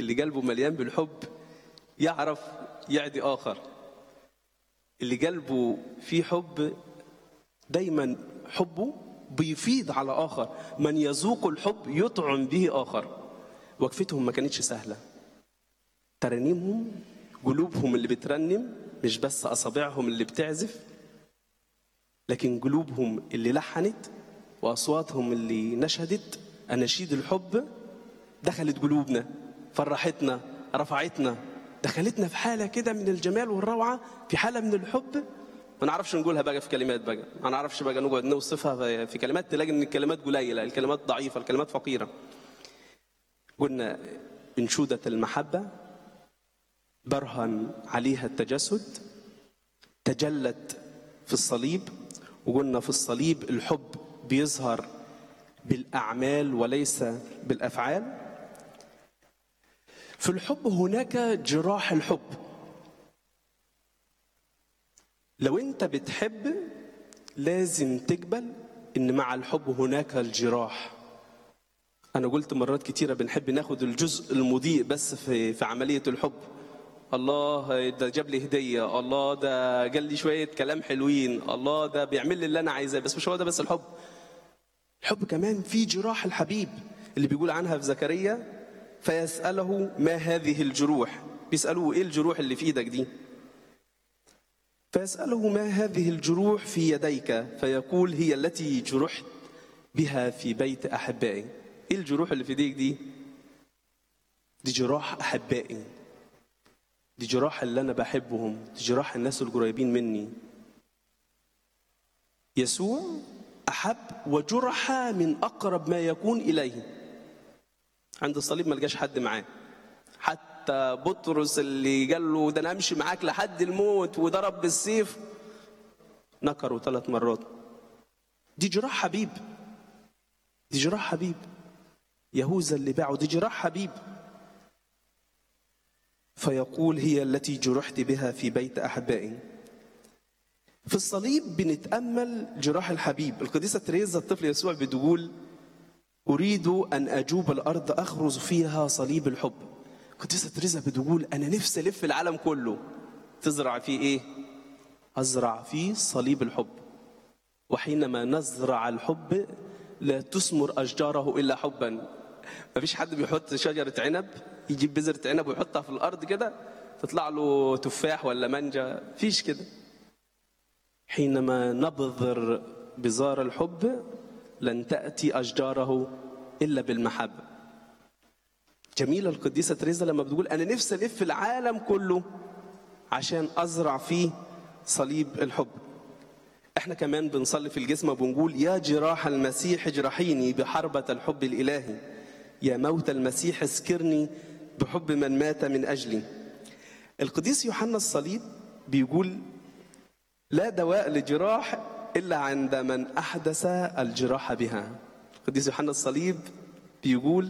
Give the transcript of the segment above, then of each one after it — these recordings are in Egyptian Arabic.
اللي قلبه مليان بالحب يعرف يعدي آخر اللي قلبه فيه حب دايما حبه بيفيض على آخر من يذوق الحب يطعم به آخر وقفتهم ما كانتش سهلة ترانيمهم قلوبهم اللي بترنم مش بس أصابعهم اللي بتعزف لكن قلوبهم اللي لحنت وأصواتهم اللي نشدت أناشيد الحب دخلت قلوبنا فرحتنا رفعتنا دخلتنا في حالة كده من الجمال والروعة في حالة من الحب ما نعرفش نقولها بقى في كلمات بقى ما نعرفش بقى نقعد نوصفها في كلمات تلاقي ان الكلمات قليلة الكلمات ضعيفة الكلمات فقيرة قلنا انشودة المحبة برهن عليها التجسد تجلت في الصليب وقلنا في الصليب الحب بيظهر بالأعمال وليس بالأفعال في الحب هناك جراح الحب لو انت بتحب لازم تقبل ان مع الحب هناك الجراح انا قلت مرات كتيرة بنحب ناخد الجزء المضيء بس في, في عملية الحب الله ده جاب لي هدية الله ده قال لي شوية كلام حلوين الله ده بيعمل لي اللي انا عايزاه بس مش هو ده بس الحب الحب كمان في جراح الحبيب اللي بيقول عنها في زكريا فيسأله ما هذه الجروح بيسألوه ايه الجروح اللي في ايدك دي فيسأله ما هذه الجروح في يديك فيقول هي التي جرحت بها في بيت أحبائي ايه الجروح اللي في ايديك دي دي جراح أحبائي دي جراح اللي أنا بحبهم دي جراح الناس القريبين مني يسوع أحب وجرح من أقرب ما يكون إليه عند الصليب ما لقاش حد معاه حتى بطرس اللي قال له ده انا امشي معاك لحد الموت وضرب بالسيف نكره ثلاث مرات دي جراح حبيب دي جراح حبيب يهوذا اللي باعه دي جراح حبيب فيقول هي التي جرحت بها في بيت احبائي في الصليب بنتامل جراح الحبيب القديسه تريزا الطفل يسوع بتقول أريد أن أجوب الأرض أخرز فيها صليب الحب قديسة تريزا بتقول أنا نفسي ألف العالم كله تزرع فيه إيه؟ أزرع فيه صليب الحب وحينما نزرع الحب لا تثمر أشجاره إلا حبا ما فيش حد بيحط شجرة عنب يجيب بذرة عنب ويحطها في الأرض كده تطلع له تفاح ولا مانجا فيش كده حينما نبذر بزار الحب لن تأتي أشجاره إلا بالمحبة جميلة القديسة تريزا لما بتقول أنا نفسي ألف العالم كله عشان أزرع فيه صليب الحب احنا كمان بنصلي في الجسم وبنقول يا جراح المسيح اجرحيني بحربة الحب الإلهي يا موت المسيح اسكرني بحب من مات من أجلي القديس يوحنا الصليب بيقول لا دواء لجراح إلا عند من أحدث الجراح بها القديس يوحنا الصليب بيقول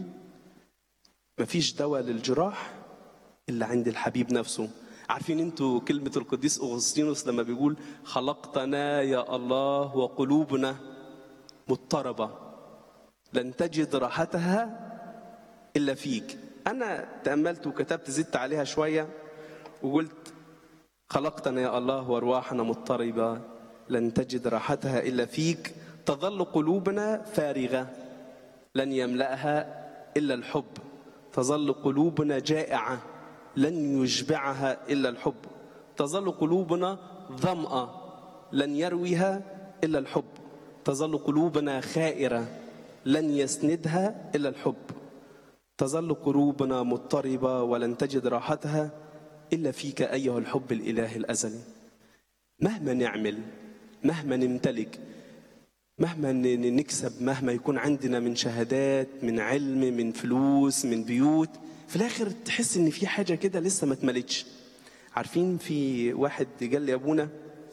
مفيش دواء للجراح إلا عند الحبيب نفسه عارفين انتوا كلمة القديس أغسطينوس لما بيقول خلقتنا يا الله وقلوبنا مضطربة لن تجد راحتها إلا فيك أنا تأملت وكتبت زدت عليها شوية وقلت خلقتنا يا الله وأرواحنا مضطربة لن تجد راحتها الا فيك تظل قلوبنا فارغه لن يملاها الا الحب تظل قلوبنا جائعه لن يشبعها الا الحب تظل قلوبنا ظمأ لن يرويها الا الحب تظل قلوبنا خائره لن يسندها الا الحب تظل قلوبنا مضطربه ولن تجد راحتها الا فيك ايها الحب الالهي الازلي مهما نعمل مهما نمتلك مهما نكسب مهما يكون عندنا من شهادات من علم من فلوس من بيوت في الاخر تحس ان في حاجه كده لسه ما اتملتش عارفين في واحد قال لي يا ابونا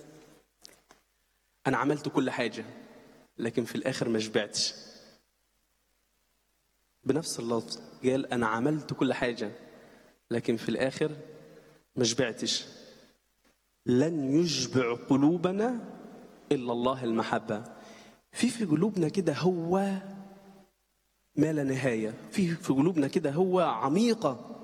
انا عملت كل حاجه لكن في الاخر ما شبعتش بنفس اللفظ قال انا عملت كل حاجه لكن في الاخر ما شبعتش لن يشبع قلوبنا الا الله المحبه في في قلوبنا كده هو ما لا نهايه في في قلوبنا كده هو عميقه